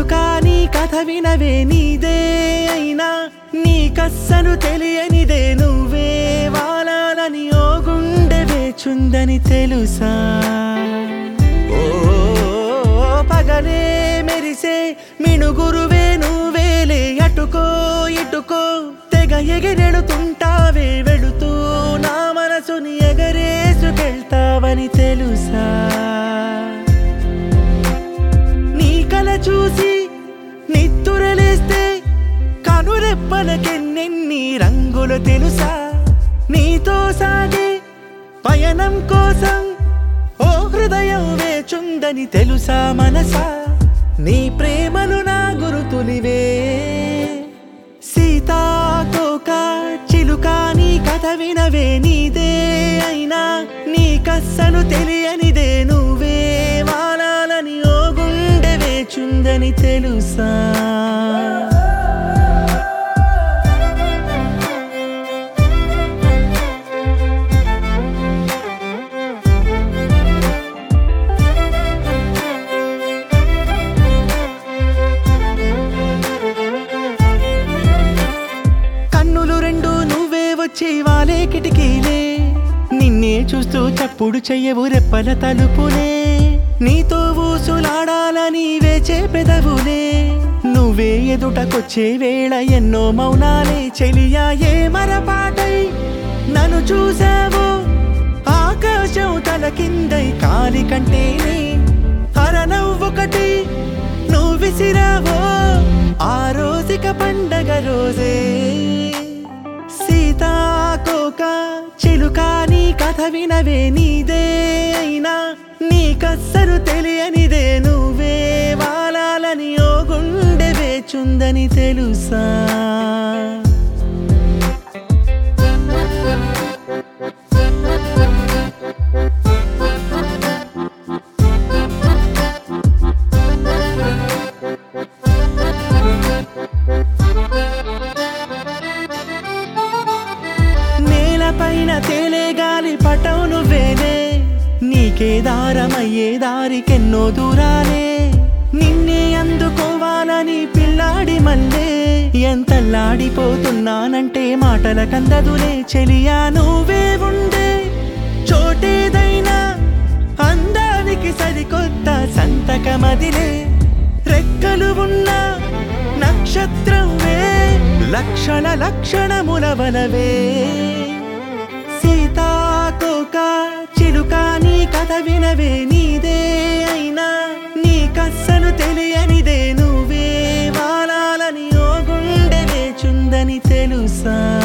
చిలుక నీ కథ వినవే నీదే అయినా నీ కస్సను తెలియనిదే నువ్వే వాలాలని ఓ గుండె వేచుందని తెలుసా ఓ పగలే మెరిసే మిణుగురువే నువ్వేలే అటుకో ఇటుకో తెగ ఎగిరెడుతుంటావే వెళుతూ నా మనసుని ఎగరేసుకెళ్తావని తెలుసా నీ కల చూసి నిత్తురలేస్తే కనురెప్పలకెన్నెన్ని రంగులు తెలుసా నీతో సాగే పయనం కోసం ఓ హృదయం వేచుందని తెలుసా మనసా నీ ప్రేమలు నా గురుతులివే సీతాకోక చిలుక నీ కథ వినవే నీదే అయినా నీ కస్సను తెలియనిదే నువ్వే వాలాలని ఓ గుండె వేచుందని తెలుసా కన్నులు రెండు నువ్వే వచ్చి వాలే కిటికీలే నిన్నే చూస్తూ చప్పుడు చెయ్యవు రెప్పల తలుపులే నీతో ఊసులాడాలని వేచే పెదవులే నువ్వే ఎదుటకొచ్చే వేళ ఎన్నో మౌనాలే చెలియా ఏ మరపాటై నన్ను చూసావో ఆకాశం తల కిందై కాలి కంటేనే అరనవ్వొకటి నువ్వు విసిరావో ఆ రోజుక పండగ రోజే సీతాకోక చిలుక నీ కథ వినవే నీదే అయినా నీ కస్సరు తెలియనిదే నువ్వే వాలాలని ఓ గుండె వేచుందని తెలుసా నేలపైన తేలే గాలి పటం నువ్వేలే నీకే దారమయ్యే దారికెన్నో దూరాలే నిన్నే అందుకోవాలని పిల్లాడి మల్లే ఎంతల్లాడిపోతున్నానంటే మాటల కందదులే చెలియా నువ్వే ఉండే చోటేదైనా అందానికి సరికొత్త సంతకమదిలే రెక్కలు ఉన్న నక్షత్రమే లక్షణ లక్షణముల వలవే సీతాకోక చిలుక నీ కథ వినవే నీదే అయినా నీ కస్సను తెలియనిదే నువ్వే వాలాలని ఓ గుండె వేచుందని తెలుసా